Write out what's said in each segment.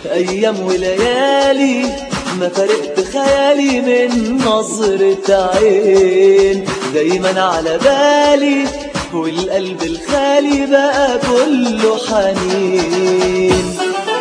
أيام وليالي ما فرقت خيالي من نظرة عين دايما على بالي والقلب الخالي بقى كله حنين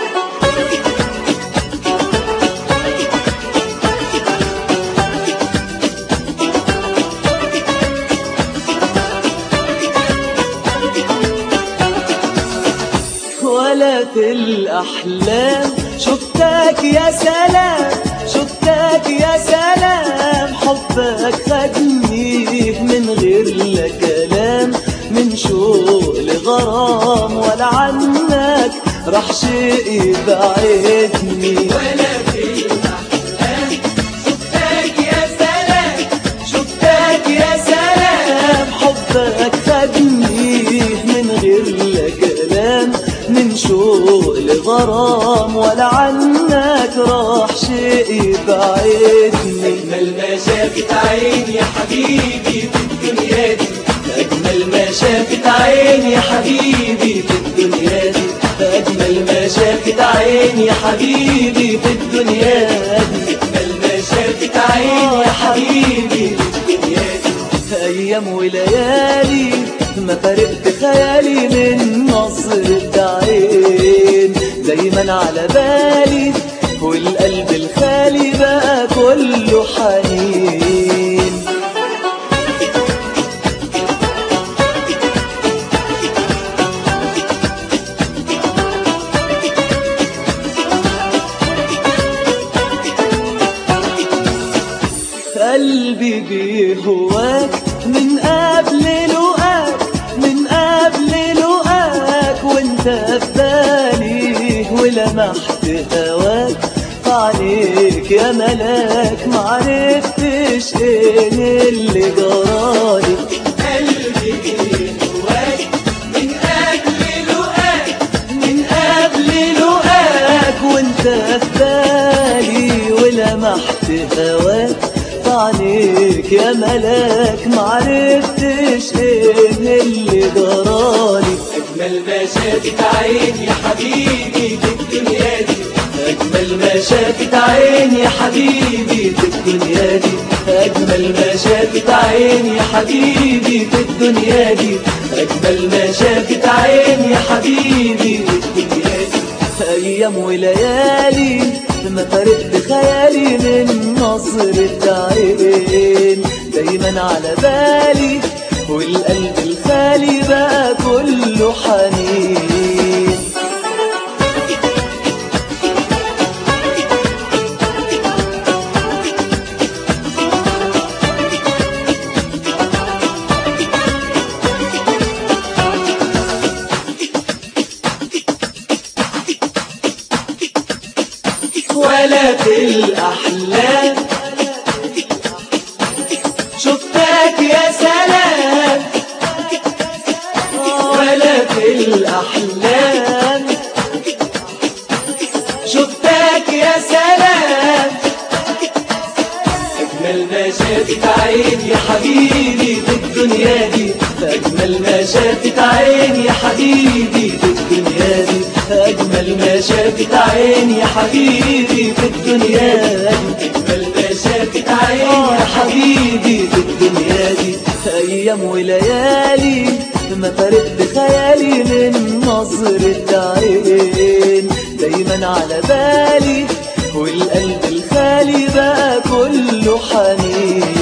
ولا في الأحلام شفتك يا سلام شفتك يا سلام حبك خدني من غير لا كلام من شوق لغرام ولا عنك راح شيء يبعدني ولا في الأحلام شفتك يا سلام شفتك يا سلام حبك خدني من غير لا كلام من شوق لغرام ولا عنك راح شيء يبعدني أجمل ما شافت عيني يا حبيبي في الدنيا دي أجمل ما شافت عيني يا حبيبي في الدنيا دي أجمل ما شافت عيني يا حبيبي في الدنيا دي أجمل ما شافت عيني يا حبيبي في الدنيا دي أيام وليالي ما فرقت خيالي من نظرة عين دايما على بالي والقلب الخالي بقى كله حنين قلبي بيهواك من قبل لقاك من قبل لقاك وانت في بالي ولمحت هواك عليك يا ملاك معرفتش ايه اللي جرالي قلبي جواك من أجل لقاك من قبل لقاك وانت في بالي ولمحت هواك عليك يا ملاك معرفتش ايه اللي جرالي أجمل ما شافت عيني يا حبيبي في الدنيا دي أجمل ما شافت عيني يا حبيبي في الدنيا دي أجمل ما شافت عيني يا حبيبي في الدنيا دي أجمل ما شافت عيني يا حبيبي في الدنيا دي أيام وليالي ما فرقت خيالي من نظرة عين دايما على بالي والقلب الخالي بقى كله حنين ولا في الأحلام شفتك يا سلام ولا في الأحلام شفتك يا سلام أجمل ما شافت عيني يا حبيبي في الدنيا دي أجمل ما شافت عيني يا حبيبي في الدنيا دي أجمل ما شافت عيني يا حبيبي في الدنيا دي أجمل ما شافت آه عيني يا حبيبي في الدنيا دي أيام وليالي ما فرقت خيالي من نظرة عين دايما على بالي والقلب الخالي بقى كله حنين